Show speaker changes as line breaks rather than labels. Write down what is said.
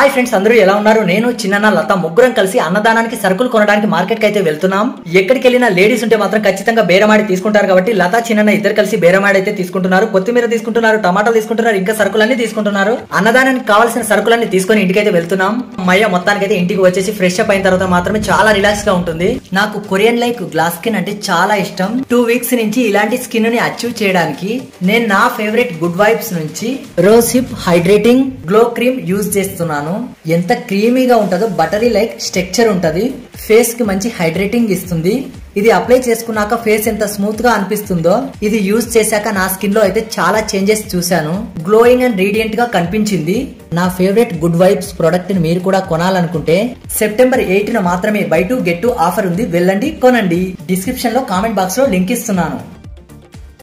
hi friends అందరూ ఎలా ఉన్నారు నేను చిన్న లత ముగ్గురం కలిసి అన్నదానానికి సరుకులు కొనడానికి మార్కెట్ కి అయితే వెళ్తున్నాం ఎక్కడికి వెళ్ళినా లేడీస్ ఉంటే మాత్రం ఖచ్చితంగా బేరమాడి తీసుకుంటారు కాబట్టి లత చిన్న ఇద్దరు కలిసి బేరమాడి అయితే తీసుకుంటున్నారు కొత్తిమీర తీసుకుంటున్నారు టమాటాలు తీసుకుంటున్నారు ఇంకా సరుకులన్నీ తీసుకుంటున్నారు అన్నదానానికి కావాల్సిన సరుకులన్నీ తీసుకొని ఇంటికి అయితే వెళ్తున్నాం మయ్య మొత్తానికి అయితే ఇంటికి వచ్చేసి ఫ్రెష్ అప్ అయిన తర్వాత మాత్రమే చాలా రిలాక్స్ గా ఉంటుంది నాకు కొరియన్ లైక్ గ్లాస్ స్కిన్ అంటే చాలా ఇష్టం టూ వీక్స్ నుంచి ఇలాంటి స్కిన్ ని అచీవ్ చేయడానికి నేను నా ఫేవరెట్ గుడ్ వైబ్స్ నుంచి rose hip hydrating glow cream use చేస్తున్నాను ఎంత క్రీమీగా ఉంటుందో బటరీ లైక్ స్ట్రక్చర్ ఉంటది ఫేస్ కి మంచి హైడ్రేటింగ్ ఇస్తుంది ఇది అప్లై చేసుకున్నాక ఫేస్ ఎంత స్మూత్ గా అనిపిస్తుందో ఇది యూజ్ చేశాక నా స్కిన్ లో అయితే చాలా చేంజెస్ చూశాను గ్లోయింగ్ అండ్ రీడియంట్ గా కనిపించింది నా ఫేవరెట్ గుడ్ వైబ్స్ ప్రోడక్ట్ ని మీరు కూడా కొనాలనుకుంటే సెప్టెంబర్ ఎయిట్ మాత్రమే buy to get to offer ఉంది వెళ్ళండి కొనండి డిస్క్రిప్షన్ లో కామెంట్ బాక్స్ లో లింక్ ఇస్తున్నాను